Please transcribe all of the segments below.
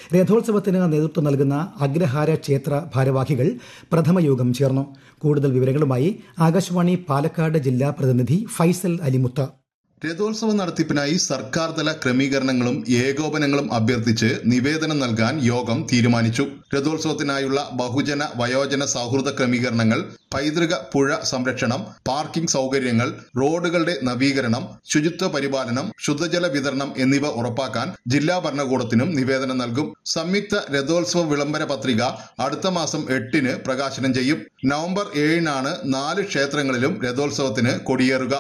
രഥോത്സവത്തിന് നേതൃത്വം നൽകുന്ന അഗ്രഹാര ക്ഷേത്ര ഭാരവാഹികൾ പ്രഥമ യോഗം ചേർന്നു കൂടുതൽ വിവരങ്ങളുമായി ആകാശവാണി പാലക്കാട് ജില്ലാ പ്രതിനിധി ഫൈസൽ അലിമുത്ത രഥോത്സവ നടത്തിപ്പിനായി സർക്കാർ തല ക്രമീകരണങ്ങളും ഏകോപനങ്ങളും അഭ്യർത്ഥിച്ച് നിവേദനം നൽകാൻ യോഗം തീരുമാനിച്ചു രഥോത്സവത്തിനായുള്ള ബഹുജന വയോജന സൗഹൃദ ക്രമീകരണങ്ങൾ പൈതൃക പുഴ സംരക്ഷണം പാർക്കിംഗ് സൗകര്യങ്ങൾ റോഡുകളുടെ നവീകരണം ശുചിത്വ പരിപാലനം ശുദ്ധജല വിതരണം എന്നിവ ഉറപ്പാക്കാൻ ജില്ലാ ഭരണകൂടത്തിനും നിവേദനം നൽകും സംയുക്ത രഥോത്സവ വിളംബര പത്രിക അടുത്ത മാസം എട്ടിന് പ്രകാശനം ചെയ്യും നവംബർ ഏഴിനാണ് നാല് ക്ഷേത്രങ്ങളിലും രഥോത്സവത്തിന് കൊടിയേറുക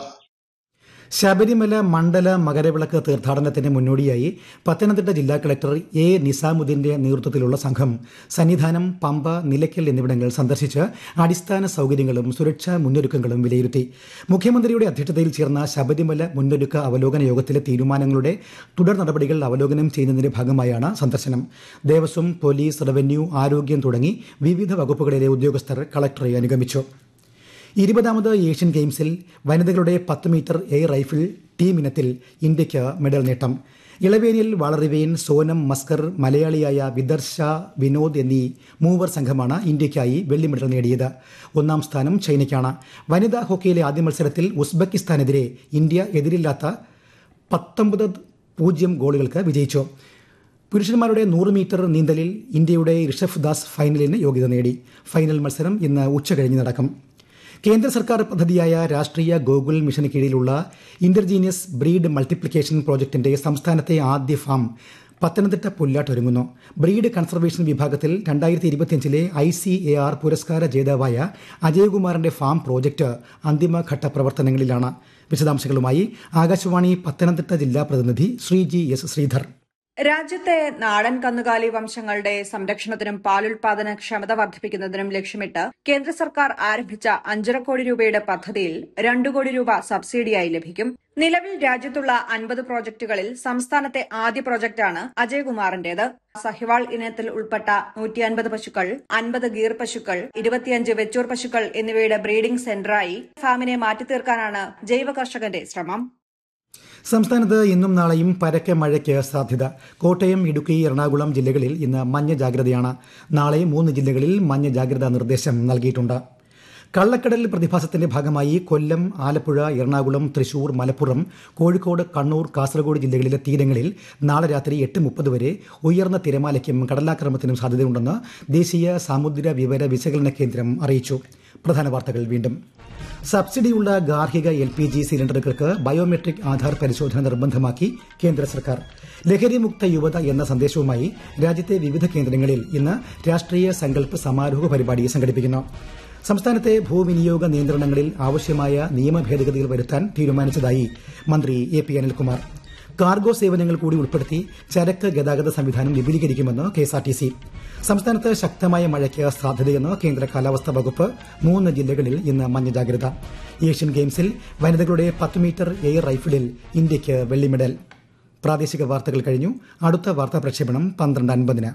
ശബരിമല മണ്ഡല മകരവിളക്ക് തീർത്ഥാടനത്തിന് മുന്നോടിയായി പത്തനംതിട്ട ജില്ലാ കളക്ടർ എ നിസാമുദ്ദീന്റെ നേതൃത്വത്തിലുള്ള സംഘം സന്നിധാനം പമ്പ നിലയ്ക്കൽ എന്നിവിടങ്ങൾ സന്ദർശിച്ച് അടിസ്ഥാന സൗകര്യങ്ങളും സുരക്ഷാ മുന്നൊരുക്കങ്ങളും വിലയിരുത്തി മുഖ്യമന്ത്രിയുടെ അധ്യക്ഷതയിൽ ചേർന്ന ശബരിമല മുന്നൊരുക്ക അവലോകന യോഗത്തിലെ തീരുമാനങ്ങളുടെ തുടർ നടപടികൾ അവലോകനം ചെയ്യുന്നതിന്റെ ഭാഗമായാണ് സന്ദർശനം ദേവസ്വം പോലീസ് റവന്യൂ ആരോഗ്യം തുടങ്ങി വിവിധ വകുപ്പുകളിലെ ഉദ്യോഗസ്ഥർ കളക്ടറെ അനുഗമിച്ചു ഇരുപതാമത് ഏഷ്യൻ ഗെയിംസിൽ വനിതകളുടെ പത്ത് മീറ്റർ എയർ റൈഫിൾ ടീം ഇനത്തിൽ ഇന്ത്യയ്ക്ക് മെഡൽ നേട്ടം ഇളവേനിൽ വളറിവേൻ സോനം മസ്കർ മലയാളിയായ വിദർശ വിനോദ് എന്നീ മൂവർ സംഘമാണ് ഇന്ത്യയ്ക്കായി വെള്ളി മെഡൽ നേടിയത് ഒന്നാം സ്ഥാനം ചൈനയ്ക്കാണ് വനിതാ ഹോക്കിയിലെ ആദ്യ മത്സരത്തിൽ ഉസ്ബെക്കിസ്ഥാനെതിരെ ഇന്ത്യ എതിരില്ലാത്ത പത്തൊമ്പത് പൂജ്യം ഗോളുകൾക്ക് വിജയിച്ചു പുരുഷന്മാരുടെ നൂറ് മീറ്റർ നീന്തലിൽ ഇന്ത്യയുടെ ഋഷഭ് ദാസ് ഫൈനലിന് യോഗ്യത നേടി ഫൈനൽ മത്സരം ഇന്ന് ഉച്ചകഴിഞ്ഞ് നടക്കും കേന്ദ്ര സർക്കാർ പദ്ധതിയായ രാഷ്ട്രീയ ഗോകുൽ മിഷന് കീഴിലുള്ള ഇന്റർജീനിയസ് ബ്രീഡ് മൾട്ടിപ്ലിക്കേഷൻ പ്രോജക്ടിന്റെ സംസ്ഥാനത്തെ ആദ്യ ഫാം പത്തനംതിട്ട പുല്ലാട്ടൊരുങ്ങുന്നു ബ്രീഡ് കൺസർവേഷൻ വിഭാഗത്തിൽ രണ്ടായിരത്തി ഇരുപത്തിയഞ്ചിലെ ഐ സി എ ആർ പുരസ്കാര ജേതാവായ അജയകുമാറിന്റെ ഫാം പ്രോജക്ട് അന്തിമഘട്ട പ്രവർത്തനങ്ങളിലാണ് വിശദാംശങ്ങളുമായി ആകാശവാണി പത്തനംതിട്ട ജില്ലാ പ്രതിനിധി ശ്രീജി എസ് ശ്രീധർ രാജ്യത്തെ നാടൻ കന്നുകാലി വംശങ്ങളുടെ സംരക്ഷണത്തിനും പാലുൽപാദന ക്ഷമത വർദ്ധിപ്പിക്കുന്നതിനും ലക്ഷ്യമിട്ട് കേന്ദ്ര സർക്കാർ ആരംഭിച്ച അഞ്ചര കോടി രൂപയുടെ പദ്ധതിയിൽ രണ്ടു കോടി രൂപ സബ്സിഡിയായി ലഭിക്കും നിലവിൽ രാജ്യത്തുള്ള അൻപത് പ്രോജക്ടുകളിൽ സംസ്ഥാനത്തെ ആദ്യ പ്രോജക്റ്റാണ് അജയകുമാറിന്റേത് സഹിവാൾ ഇനത്തിൽ ഉൾപ്പെട്ട നൂറ്റി അൻപത് പശുക്കൾ അൻപത് ഗീർ പശുക്കൾ ഇരുപത്തിയഞ്ച് വെച്ചൂർ പശുക്കൾ എന്നിവയുടെ ബ്രീഡിംഗ് സെന്ററായി ഫാമിനെ മാറ്റിത്തീർക്കാനാണ് ജൈവ കർഷകന്റെ ശ്രമം സംസ്ഥാനത്ത് ഇന്നും നാളെയും പരക്കെ മഴയ്ക്ക് സാധ്യത കോട്ടയം ഇടുക്കി എറണാകുളം ജില്ലകളിൽ ഇന്ന് മഞ്ഞ ജാഗ്രതയാണ് നാളെ മൂന്ന് ജില്ലകളിൽ മഞ്ഞ ജാഗ്രതാ നിർദ്ദേശം നൽകിയിട്ടുണ്ട് കള്ളക്കടൽ പ്രതിഭാസത്തിന്റെ ഭാഗമായി കൊല്ലം ആലപ്പുഴ എറണാകുളം തൃശൂർ മലപ്പുറം കോഴിക്കോട് കണ്ണൂർ കാസർഗോഡ് ജില്ലകളിലെ തീരങ്ങളിൽ നാളെ രാത്രി എട്ട് മുപ്പത് വരെ ഉയർന്ന തിരമാലയ്ക്കും കടലാക്രമണത്തിനും സാധ്യതയുണ്ടെന്ന് ദേശീയ സമുദ്ര വിവര വിശകലന കേന്ദ്രം അറിയിച്ചു പ്രധാന വാർത്തകൾ വീണ്ടും സബ്സിഡിയുള്ള ഗാർഹിക എൽ പി ജി സിലിണ്ടറുകൾക്ക് ബയോമെട്രിക് ആധാർ പരിശോധന നിർബന്ധമാക്കി കേന്ദ്ര സർക്കാർ ലഹരിമുക്ത യുവത എന്ന സന്ദേശവുമായി രാജ്യത്തെ വിവിധ കേന്ദ്രങ്ങളിൽ ഇന്ന് രാഷ്ട്രീയ സങ്കല്പ് സമാരോഹ പരിപാടി സംഘടിപ്പിക്കുന്നു സംസ്ഥാനത്തെ ഭൂവിനിയോഗ നിയന്ത്രണങ്ങളിൽ ആവശ്യമായ നിയമ ഭേദഗതികൾ വരുത്താൻ തീരുമാനിച്ചതായി മന്ത്രി എ പി അനിൽകുമാർ കാർഗോ സേവനങ്ങൾ കൂടി ഉൾപ്പെടുത്തി ചരക്ക് ഗതാഗത സംവിധാനം വിപുലീകരിക്കുമെന്ന് കെഎസ്ആർടിസി സംസ്ഥാനത്ത് ശക്തമായ മഴയ്ക്ക് സാധ്യതയെന്ന് കേന്ദ്ര കാലാവസ്ഥാ വകുപ്പ് മൂന്ന് ജില്ലകളിൽ ഇന്ന് മഞ്ഞ ജാഗ്രത ഏഷ്യൻ ഗെയിംസിൽ വനിതകളുടെ പത്ത് മീറ്റർ എയർ റൈഫിളിൽ ഇന്ത്യയ്ക്ക് വെള്ളി മെഡൽ പ്രാദേശിക വാർത്തകൾ കഴിഞ്ഞു അടുത്ത വാർത്താ പ്രക്ഷേപണം പന്ത്രണ്ട് അൻപതിന്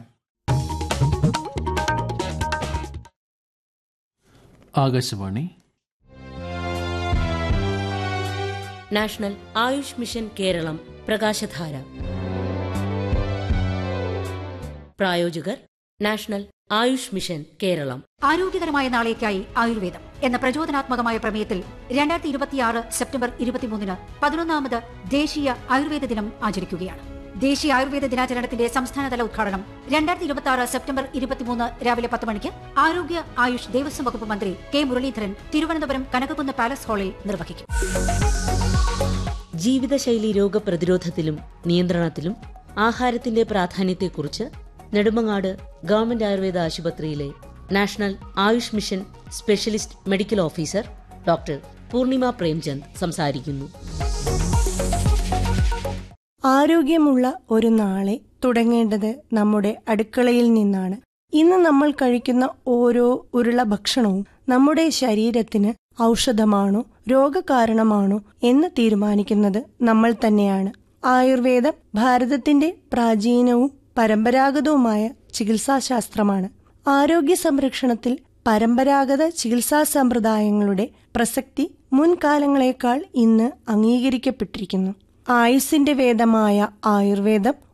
ആകാശവാണി നാഷണൽ ആയുഷ് മിഷൻ കേരളം പ്രകാശധാര പ്രായോജകർ നാഷണൽ ആയുഷ് മിഷൻ കേരളം ആരോഗ്യകരമായ നാളേക്കായി ആയുർവേദം എന്ന പ്രചോദനാത്മകമായ പ്രമേയത്തിൽ രണ്ടായിരത്തി ഇരുപത്തിയാറ് സെപ്റ്റംബർ ഇരുപത്തിമൂന്നിന് പതിനൊന്നാമത് ദേശീയ ആയുർവേദ ദിനം ആചരിക്കുകയാണ് ദേശീയ ആയുർവേദ ദിനാചരണത്തിന്റെ സംസ്ഥാനതല ഉദ്ഘാടനം രണ്ടായിരത്തി ഇരുപത്തി ആറ് സെപ്റ്റംബർ ഇരുപത്തിമൂന്ന് രാവിലെ പത്ത് മണിക്ക് ആരോഗ്യ ആയുഷ് ദേവസ്വം വകുപ്പ് മന്ത്രി കെ മുരളീധരൻ തിരുവനന്തപുരം കനകക്കുന്ന് പാലസ് ഹാളിൽ നിർവഹിക്കും ജീവിതശൈലി രോഗപ്രതിരോധത്തിലും നിയന്ത്രണത്തിലും ആഹാരത്തിന്റെ പ്രാധാന്യത്തെക്കുറിച്ച് നെടുമങ്ങാട് ഗവൺമെന്റ് ആയുർവേദ ആശുപത്രിയിലെ national Ayush mission specialist medical officer doctor Poornima Premchand സംസാരിക്കുന്നു ആരോഗ്യമുള്ള ഒരു നാളെ തുടങ്ങേണ്ടത് നമ്മുടെ അടുക്കളയിൽ നിന്നാണ് ഇന്ന് നമ്മൾ കഴിക്കുന്ന ഓരോ ഉരുള ഭക്ഷണവും നമ്മുടെ ശരീരത്തിന് ഔഷധമാണോ രോഗകാരണമാണോ എന്ന് തീരുമാനിക്കുന്നത് നമ്മൾ തന്നെയാണ് ആയുർവേദം ഭാരതത്തിന്റെ പ്രാചീനവും പരമ്പരാഗതവുമായ ചികിത്സാശാസ്ത്രമാണ് ആരോഗ്യ സംരക്ഷണത്തിൽ പരമ്പരാഗത ചികിത്സാ സമ്പ്രദായങ്ങളുടെ പ്രസക്തി മുൻകാലങ്ങളെക്കാൾ ഇന്ന് അംഗീകരിക്കപ്പെട്ടിരിക്കുന്നു ആയുസിന്റെ വേദമായ ആയുർവേദം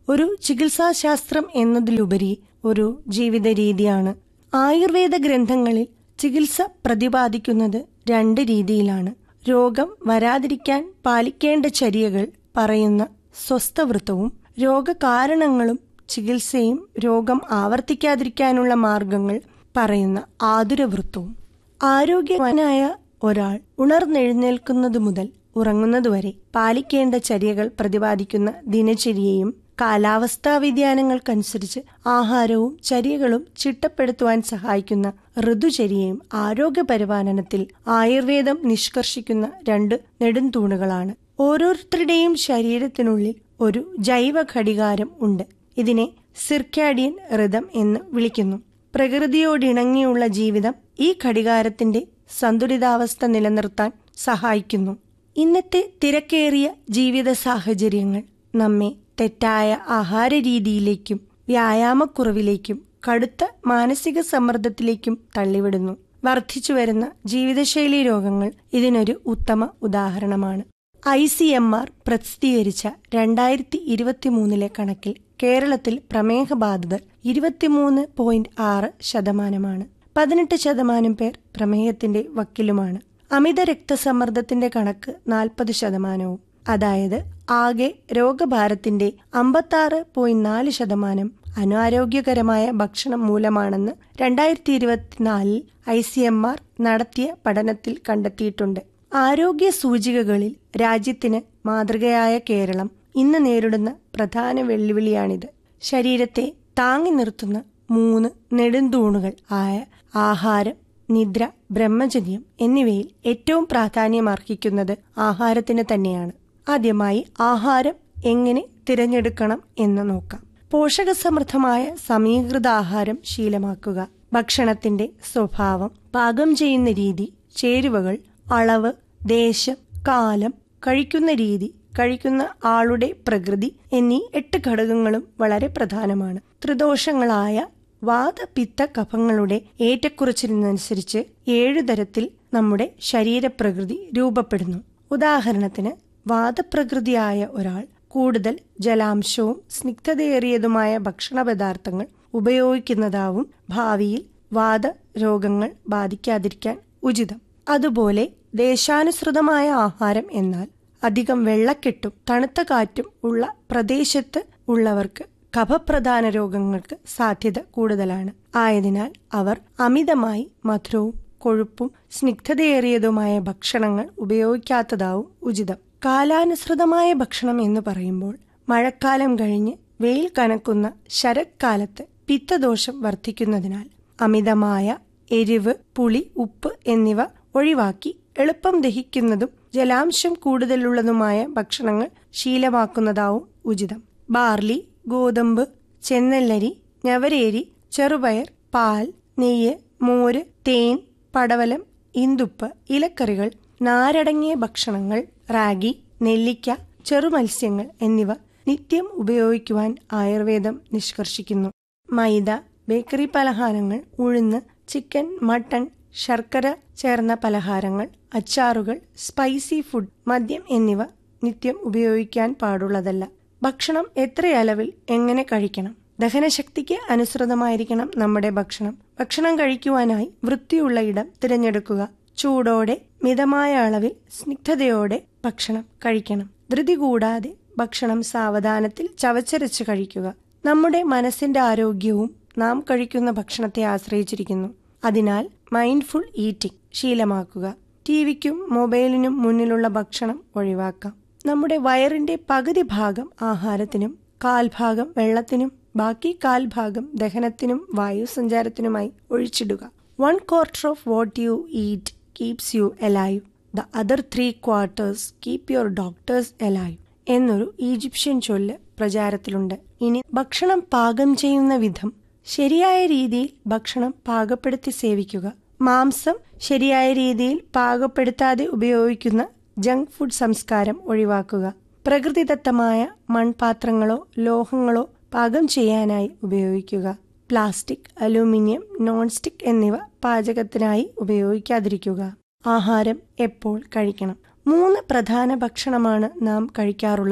ഒരു ചികിത്സാശാസ്ത്രം എന്നതിലുപരി ഒരു ജീവിത രീതിയാണ് ആയുർവേദ ഗ്രന്ഥങ്ങളിൽ ചികിത്സ പ്രതിപാദിക്കുന്നത് രണ്ട് രീതിയിലാണ് രോഗം വരാതിരിക്കാൻ പാലിക്കേണ്ട ചര്യകൾ പറയുന്ന സ്വസ്ഥവൃത്തവും രോഗകാരണങ്ങളും ചികിത്സയും രോഗം ആവർത്തിക്കാതിരിക്കാനുള്ള മാർഗങ്ങൾ പറയുന്ന ആതുരവൃത്തവും ആരോഗ്യവാനായ ഒരാൾ ഉണർന്നെഴുന്നേൽക്കുന്നതു മുതൽ ഉറങ്ങുന്നതുവരെ പാലിക്കേണ്ട ചര്യകൾ പ്രതിപാദിക്കുന്ന ദിനചര്യയും കാലാവസ്ഥാ വ്യതിയാനങ്ങൾക്കനുസരിച്ച് ആഹാരവും ചര്യകളും ചിട്ടപ്പെടുത്തുവാൻ സഹായിക്കുന്ന ഋതുചര്യയും ആരോഗ്യ പരിപാലനത്തിൽ ആയുർവേദം നിഷ്കർഷിക്കുന്ന രണ്ട് നെടുംതൂണുകളാണ് ഓരോരുത്തരുടെയും ശരീരത്തിനുള്ളിൽ ഒരു ജൈവ ഘടികാരം ഉണ്ട് ഇതിനെ സിർക്കാഡിയൻ ഋതം എന്ന് വിളിക്കുന്നു പ്രകൃതിയോടിണങ്ങിയുള്ള ജീവിതം ഈ ഘടികാരത്തിന്റെ സന്തുലിതാവസ്ഥ നിലനിർത്താൻ സഹായിക്കുന്നു ഇന്നത്തെ തിരക്കേറിയ ജീവിത സാഹചര്യങ്ങൾ നമ്മെ തെറ്റായ ആഹാര രീതിയിലേക്കും വ്യായാമക്കുറവിലേക്കും കടുത്ത മാനസിക സമ്മർദ്ദത്തിലേക്കും തള്ളിവിടുന്നു വർദ്ധിച്ചു വരുന്ന ജീവിതശൈലി രോഗങ്ങൾ ഇതിനൊരു ഉത്തമ ഉദാഹരണമാണ് ഐ സി എം ആർ പ്രസിദ്ധീകരിച്ച രണ്ടായിരത്തി ഇരുപത്തിമൂന്നിലെ കണക്കിൽ കേരളത്തിൽ പ്രമേഹ ബാധിതർ ഇരുപത്തിമൂന്ന് പോയിന്റ് ആറ് ശതമാനമാണ് പതിനെട്ട് ശതമാനം പേർ പ്രമേഹത്തിന്റെ വക്കിലുമാണ് അമിത രക്തസമ്മർദ്ദത്തിന്റെ കണക്ക് നാൽപ്പത് ശതമാനവും അതായത് ആകെ രോഗഭാരത്തിന്റെ അമ്പത്താറ് പോയിന്റ് നാല് ശതമാനം അനാരോഗ്യകരമായ ഭക്ഷണം മൂലമാണെന്ന് രണ്ടായിരത്തി ഇരുപത്തിനാലിൽ ഐ സി എം ആർ നടത്തിയ പഠനത്തിൽ കണ്ടെത്തിയിട്ടുണ്ട് ആരോഗ്യ സൂചികകളിൽ രാജ്യത്തിന് മാതൃകയായ കേരളം ഇന്ന് നേരിടുന്ന പ്രധാന വെല്ലുവിളിയാണിത് ശരീരത്തെ താങ്ങി നിർത്തുന്ന മൂന്ന് നെടുന്തൂണുകൾ ആയ ആഹാരം നിദ്ര ബ്രഹ്മചര്യം എന്നിവയിൽ ഏറ്റവും പ്രാധാന്യമർഹിക്കുന്നത് ആഹാരത്തിന് തന്നെയാണ് ആദ്യമായി ആഹാരം എങ്ങനെ തിരഞ്ഞെടുക്കണം എന്ന് നോക്കാം പോഷകസമൃദ്ധമായ സമീകൃത ആഹാരം ശീലമാക്കുക ഭക്ഷണത്തിന്റെ സ്വഭാവം പാകം ചെയ്യുന്ന രീതി ചേരുവകൾ അളവ് ദേശം കാലം കഴിക്കുന്ന രീതി കഴിക്കുന്ന ആളുടെ പ്രകൃതി എന്നീ എട്ട് ഘടകങ്ങളും വളരെ പ്രധാനമാണ് ത്രിദോഷങ്ങളായ വാദപിത്ത കഫങ്ങളുടെ ഏറ്റക്കുറച്ചിലിനനുസരിച്ച് ഏഴു തരത്തിൽ നമ്മുടെ ശരീരപ്രകൃതി രൂപപ്പെടുന്നു ഉദാഹരണത്തിന് വാദപ്രകൃതിയായ ഒരാൾ കൂടുതൽ ജലാംശവും സ്നിഗ്ധതയേറിയതുമായ ഭക്ഷണ പദാർത്ഥങ്ങൾ ഉപയോഗിക്കുന്നതാവും ഭാവിയിൽ വാദ രോഗങ്ങൾ ബാധിക്കാതിരിക്കാൻ ഉചിതം അതുപോലെ ദേശാനുസൃതമായ ആഹാരം എന്നാൽ അധികം വെള്ളക്കെട്ടും തണുത്ത കാറ്റും ഉള്ള പ്രദേശത്ത് ഉള്ളവർക്ക് കഫപ്രധാന രോഗങ്ങൾക്ക് സാധ്യത കൂടുതലാണ് ആയതിനാൽ അവർ അമിതമായി മധുരവും കൊഴുപ്പും സ്നിഗ്ധതയേറിയതുമായ ഭക്ഷണങ്ങൾ ഉപയോഗിക്കാത്തതാവും ഉചിതം കാലാനുസൃതമായ ഭക്ഷണം എന്ന് പറയുമ്പോൾ മഴക്കാലം കഴിഞ്ഞ് വെയിൽ കനക്കുന്ന ശരത്കാലത്ത് പിത്തദോഷം വർദ്ധിക്കുന്നതിനാൽ അമിതമായ എരിവ് പുളി ഉപ്പ് എന്നിവ ഒഴിവാക്കി എളുപ്പം ദഹിക്കുന്നതും ജലാംശം കൂടുതലുള്ളതുമായ ഭക്ഷണങ്ങൾ ശീലമാക്കുന്നതാവും ഉചിതം ബാർലി ഗോതമ്പ് ചെന്നെല്ലരി ഞവരേരി ചെറുപയർ പാൽ നെയ്യ് മോര് തേൻ പടവലം ഇന്തുപ്പ് ഇലക്കറികൾ നാരടങ്ങിയ ഭക്ഷണങ്ങൾ റാഗി നെല്ലിക്ക ചെറുമത്സ്യങ്ങൾ എന്നിവ നിത്യം ഉപയോഗിക്കുവാൻ ആയുർവേദം നിഷ്കർഷിക്കുന്നു മൈദ ബേക്കറി പലഹാരങ്ങൾ ഉഴുന്ന് ചിക്കൻ മട്ടൺ ശർക്കര ചേർന്ന പലഹാരങ്ങൾ അച്ചാറുകൾ സ്പൈസി ഫുഡ് മദ്യം എന്നിവ നിത്യം ഉപയോഗിക്കാൻ പാടുള്ളതല്ല ഭക്ഷണം എത്ര അളവിൽ എങ്ങനെ കഴിക്കണം ദഹനശക്തിക്ക് അനുസൃതമായിരിക്കണം നമ്മുടെ ഭക്ഷണം ഭക്ഷണം കഴിക്കുവാനായി വൃത്തിയുള്ള ഇടം തിരഞ്ഞെടുക്കുക ചൂടോടെ മിതമായ അളവിൽ സ്നിഗ്ധതയോടെ ഭക്ഷണം കഴിക്കണം ധൃതി കൂടാതെ ഭക്ഷണം സാവധാനത്തിൽ ചവച്ചരച്ച് കഴിക്കുക നമ്മുടെ മനസ്സിന്റെ ആരോഗ്യവും നാം കഴിക്കുന്ന ഭക്ഷണത്തെ ആശ്രയിച്ചിരിക്കുന്നു അതിനാൽ മൈൻഡ്ഫുൾ ഈറ്റിംഗ് ശീലമാക്കുക ടിവിക്കും മൊബൈലിനും മുന്നിലുള്ള ഭക്ഷണം ഒഴിവാക്കാം നമ്മുടെ വയറിന്റെ പകുതി ഭാഗം ആഹാരത്തിനും കാൽഭാഗം വെള്ളത്തിനും ബാക്കി കാൽഭാഗം ദഹനത്തിനും വായുസഞ്ചാരത്തിനുമായി ഒഴിച്ചിടുക one quarter of what you eat keeps you alive the other three quarters keep your doctors alive എന്നൊരു ഈജിപ്ഷ്യൻ ചൊല്ല് പ്രചാരത്തിലുണ്ട് ഇനി ഭക്ഷണം പാകം ചെയ്യുന്ന വിധം ശരിയായ രീതിയിൽ ഭക്ഷണം പാകപ്പെടുത്തി സേവിക്കുക മാംസം ശരിയായ രീതിയിൽ പാകപ്പെടുത്താതെ ഉപയോഗിക്കുന്ന ജങ്ക് ഫുഡ് സംസ്കാരം ഒഴിവാക്കുക പ്രകൃതിദത്തമായ മൺപാത്രങ്ങളോ ലോഹങ്ങളോ പാകം ചെയ്യാനായി ഉപയോഗിക്കുക പ്ലാസ്റ്റിക് അലൂമിനിയം നോൺ സ്റ്റിക് എന്നിവ പാചകത്തിനായി ഉപയോഗിക്കാതിരിക്കുക ആഹാരം എപ്പോൾ കഴിക്കണം മൂന്ന് പ്രധാന ഭക്ഷണമാണ് നാം കഴിക്കാറുള്ളത്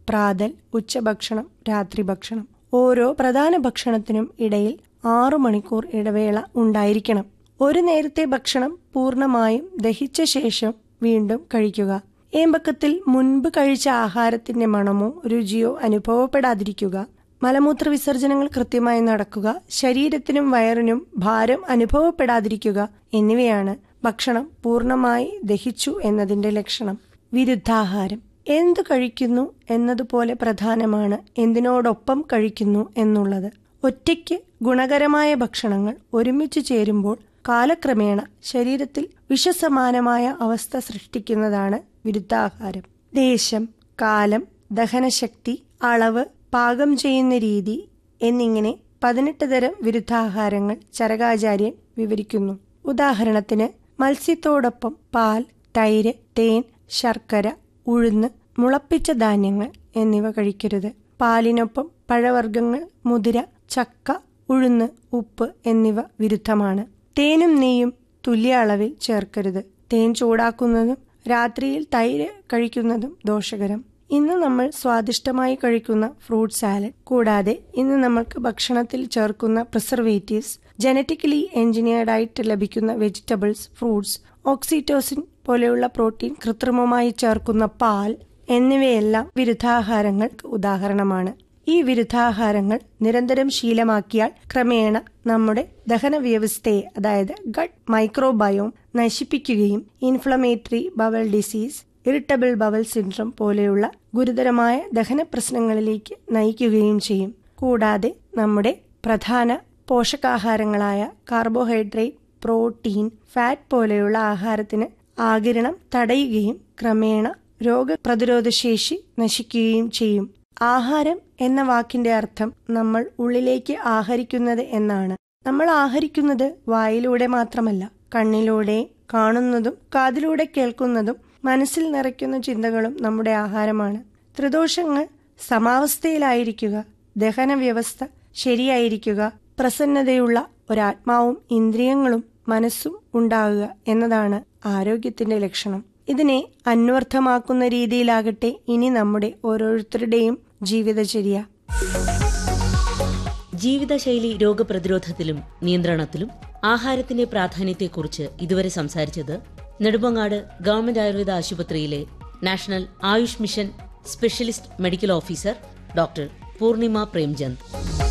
പ്രാതൽ ഉച്ചഭക്ഷണം രാത്രി ഭക്ഷണം ഓരോ പ്രധാന ഭക്ഷണത്തിനും ഇടയിൽ ആറു മണിക്കൂർ ഇടവേള ഉണ്ടായിരിക്കണം ഒരു നേരത്തെ ഭക്ഷണം പൂർണ്ണമായും ദഹിച്ച ശേഷം വീണ്ടും കഴിക്കുക ഏമ്പക്കത്തിൽ മുൻപ് കഴിച്ച ആഹാരത്തിന്റെ മണമോ രുചിയോ അനുഭവപ്പെടാതിരിക്കുക മലമൂത്ര വിസർജനങ്ങൾ കൃത്യമായി നടക്കുക ശരീരത്തിനും വയറിനും ഭാരം അനുഭവപ്പെടാതിരിക്കുക എന്നിവയാണ് ഭക്ഷണം പൂർണ്ണമായി ദഹിച്ചു എന്നതിന്റെ ലക്ഷണം വിരുദ്ധാഹാരം എന്തു കഴിക്കുന്നു എന്നതുപോലെ പ്രധാനമാണ് എന്തിനോടൊപ്പം കഴിക്കുന്നു എന്നുള്ളത് ഒറ്റയ്ക്ക് ഗുണകരമായ ഭക്ഷണങ്ങൾ ഒരുമിച്ച് ചേരുമ്പോൾ കാലക്രമേണ ശരീരത്തിൽ വിഷസമാനമായ അവസ്ഥ സൃഷ്ടിക്കുന്നതാണ് വിരുദ്ധാഹാരം ദേശം കാലം ദഹനശക്തി അളവ് പാകം ചെയ്യുന്ന രീതി എന്നിങ്ങനെ പതിനെട്ട് തരം വിരുദ്ധാഹാരങ്ങൾ ചരകാചാര്യൻ വിവരിക്കുന്നു ഉദാഹരണത്തിന് മത്സ്യത്തോടൊപ്പം പാൽ തൈര് തേൻ ശർക്കര ഉഴുന്ന് മുളപ്പിച്ച ധാന്യങ്ങൾ എന്നിവ കഴിക്കരുത് പാലിനൊപ്പം പഴവർഗ്ഗങ്ങൾ മുതിര ചക്ക ഉഴുന്ന് ഉപ്പ് എന്നിവ വിരുദ്ധമാണ് തേനും നെയ്യും തുല്യ അളവിൽ ചേർക്കരുത് തേൻ ചൂടാക്കുന്നതും രാത്രിയിൽ തൈര് കഴിക്കുന്നതും ദോഷകരം ഇന്ന് നമ്മൾ സ്വാദിഷ്ടമായി കഴിക്കുന്ന ഫ്രൂട്ട് സാലഡ് കൂടാതെ ഇന്ന് നമ്മൾക്ക് ഭക്ഷണത്തിൽ ചേർക്കുന്ന പ്രിസർവേറ്റീവ്സ് ജനറ്റിക്കലി എഞ്ചിനീയർഡ് ആയിട്ട് ലഭിക്കുന്ന വെജിറ്റബിൾസ് ഫ്രൂട്ട്സ് ഓക്സിറ്റോസിൻ പോലെയുള്ള പ്രോട്ടീൻ കൃത്രിമമായി ചേർക്കുന്ന പാൽ എന്നിവയെല്ലാം വിരുദ്ധാഹാരങ്ങൾക്ക് ഉദാഹരണമാണ് ഈ വിരുദ്ധാഹാരങ്ങൾ നിരന്തരം ശീലമാക്കിയാൽ ക്രമേണ നമ്മുടെ ദഹന വ്യവസ്ഥയെ അതായത് ഗട്ട് മൈക്രോബയോം നശിപ്പിക്കുകയും inflammatory bowel disease irritable bowel syndrome പോലെയുള്ള ഗുരുതരമായ ദഹന പ്രശ്നങ്ങളിലേക്ക് നയിക്കുകയും ചെയ്യും കൂടാതെ നമ്മുടെ പ്രധാന പോഷകാഹാരങ്ങളായ കാർബോഹൈഡ്രേറ്റ് പ്രോട്ടീൻ ഫാറ്റ് പോലെയുള്ള ആഹാരത്തിന് ആകിരണം തടയുകയും ക്രമേണ രോഗപ്രതിരോധശേഷി നശിക്കുകയും ചെയ്യും ആഹാരം എന്ന വാക്കിന്റെ അർത്ഥം നമ്മൾ ഉള്ളിലേക്ക് ആഹരിക്കുന്നത് എന്നാണ് നമ്മൾ ആഹരിക്കുന്നത് വായിലൂടെ മാത്രമല്ല കണ്ണിലൂടെ കാണുന്നതും കാതിലൂടെ കേൾക്കുന്നതും മനസ്സിൽ നിറയ്ക്കുന്ന ചിന്തകളും നമ്മുടെ ആഹാരമാണ് ത്രിദോഷങ്ങൾ സമാവസ്ഥയിലായിരിക്കുക ദഹന വ്യവസ്ഥ ശരിയായിരിക്കുക പ്രസന്നതയുള്ള ഒരാത്മാവും ഇന്ദ്രിയങ്ങളും മനസ്സും ഉണ്ടാകുക എന്നതാണ് ആരോഗ്യത്തിന്റെ ലക്ഷണം ഇതിനെ അന്വർത്ഥമാക്കുന്ന രീതിയിലാകട്ടെ ഇനി നമ്മുടെ ഓരോരുത്തരുടെയും ജീവിതചര്യ ജീവിതശൈലി രോഗപ്രതിരോധത്തിലും നിയന്ത്രണത്തിലും ആഹാരത്തിന്റെ പ്രാധാന്യത്തെക്കുറിച്ച് ഇതുവരെ സംസാരിച്ചത് നെടുമങ്ങാട് ഗവൺമെന്റ് ആയുർവേദ ആശുപത്രിയിലെ national Ayush mission specialist medical officer doctor Poornima Premchand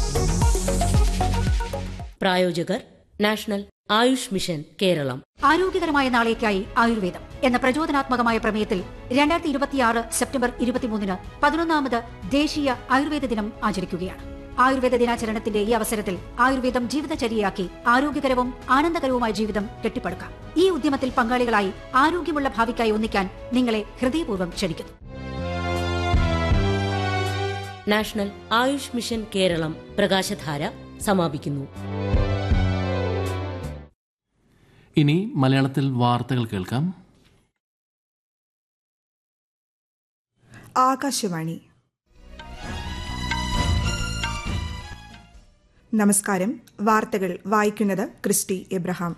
പ്രായോജകർ നാഷണൽ ആയുഷ് മിഷൻ കേരളം ആരോഗ്യകരമായ നാളേക്കായി ആയുർവേദം എന്ന പ്രചോദനാത്മകമായ പ്രമേയത്തിൽ രണ്ടായിരത്തി ഇരുപത്തിയാറ് സെപ്റ്റംബർ ഇരുപത്തിമൂന്നിന് പതിനൊന്നാമത് ദേശീയ ആയുർവേദ ദിനം ആചരിക്കുകയാണ് ആയുർവേദ ദിനാചരണത്തിന്റെ ഈ അവസരത്തിൽ ആയുർവേദം ജീവിതചര്യയാക്കി ആരോഗ്യകരവും ആനന്ദകരവുമായ ജീവിതം കെട്ടിപ്പടുക്കാം ഈ ഉദ്യമത്തിൽ പങ്കാളികളായി ആരോഗ്യമുള്ള ഭാവിക്കായി ഒന്നിക്കാൻ നിങ്ങളെ ഹൃദയപൂർവ്വം ക്ഷണിക്കുന്നു നാഷണൽ ആയുഷ് മിഷൻ കേരളം പ്രകാശധാര സമാപിക്കുന്നു ഇനി മലയാളത്തിൽ വാർത്തകൾ കേൾക്കാം ആകാശവാണി നമസ്കാരം വാർത്തകൾ വായിക്കുന്നത് ക്രിസ്റ്റി എബ്രഹാം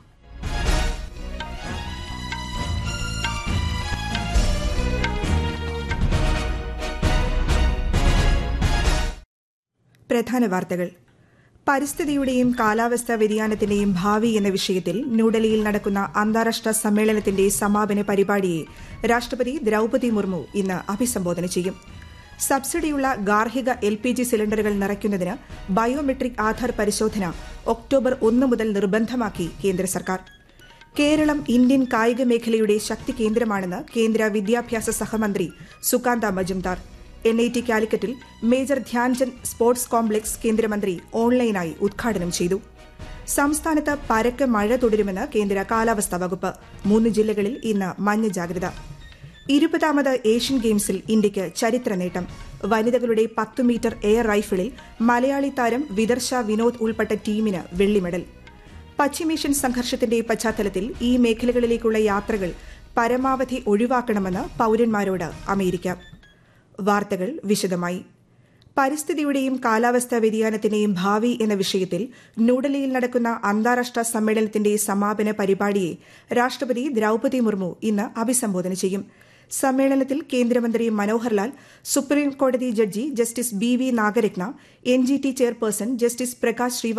പ്രധാന വാർത്തകൾ പരിസ്ഥിതിയുടെയും കാലാവസ്ഥാ വ്യതിയാനത്തിന്റെയും ഭാവി എന്ന വിഷയത്തിൽ ന്യൂഡൽഹിയിൽ നടക്കുന്ന അന്താരാഷ്ട്ര സമ്മേളനത്തിന്റെ സമാപന പരിപാടിയെ രാഷ്ട്രപതി ദ്രൌപതി മുർമു ഇന്ന് അഭിസംബോധന ചെയ്യും സബ്സിഡിയുള്ള ഗാർഹിക എൽ പി ജി സിലിണ്ടറുകൾ നിറയ്ക്കുന്നതിന് ബയോമെട്രിക് ആധാർ പരിശോധന ഒക്ടോബർ ഒന്ന് മുതൽ നിർബന്ധമാക്കി കേന്ദ്ര സർക്കാർ കേരളം ഇന്ത്യൻ കായിക മേഖലയുടെ ശക്തി കേന്ദ്രമാണെന്ന് കേന്ദ്ര വിദ്യാഭ്യാസ സഹമന്ത്രി Sukanta Majumdar N I T കാലിക്കറ്റിൽ മേജർ ധ്യാൻചന്ദ് സ്പോർട്സ് കോംപ്ലക്സ് കേന്ദ്രമന്ത്രി ഓൺലൈനായി ഉദ്ഘാടനം ചെയ്തു സംസ്ഥാനത്ത് പരക്കെ മഴ തുടരുമെന്ന് കേന്ദ്ര കാലാവസ്ഥാ വകുപ്പ് മൂന്ന് ജില്ലകളിൽ ഇന്ന് മഞ്ഞ ജാഗ്രത ഇരുപതാമത് ഏഷ്യൻ ഗെയിംസിൽ ഇന്ത്യയ്ക്ക് ചരിത്ര നേട്ടം വനിതകളുടെ പത്ത് മീറ്റർ എയർ റൈഫിളിൽ മലയാളി താരം വിദർശ വിനോദ് ഉൾപ്പെട്ട ടീമിന് വെള്ളി മെഡൽ പശ്ചിമേഷ്യൻ സംഘർഷത്തിന്റെ പശ്ചാത്തലത്തിൽ ഈ മേഖലകളിലേക്കുള്ള യാത്രകൾ പരമാവധി ഒഴിവാക്കണമെന്ന് പൌരന്മാരോട് അമേരിക്ക വാർത്തകൾ വിശദമായി പരിസ്ഥിതിയുടെയും കാലാവസ്ഥാ വ്യതിയാനത്തിന്റെയും ഭാവി എന്ന വിഷയത്തിൽ ന്യൂഡൽഹിയിൽ നടക്കുന്ന അന്താരാഷ്ട്ര സമ്മേളനത്തിന്റെ സമാപന പരിപാടിയെ രാഷ്ട്രപതി ദ്രൌപതി മുർമു ഇന്ന് അഭിസംബോധന ചെയ്യും സമ്മേളനത്തിൽ കേന്ദ്രമന്ത്രി മനോഹർ ലാൽ സുപ്രീം കോടതി judge justice B V Nagarathna N G T chairperson justice Prakash ശ്രീവാ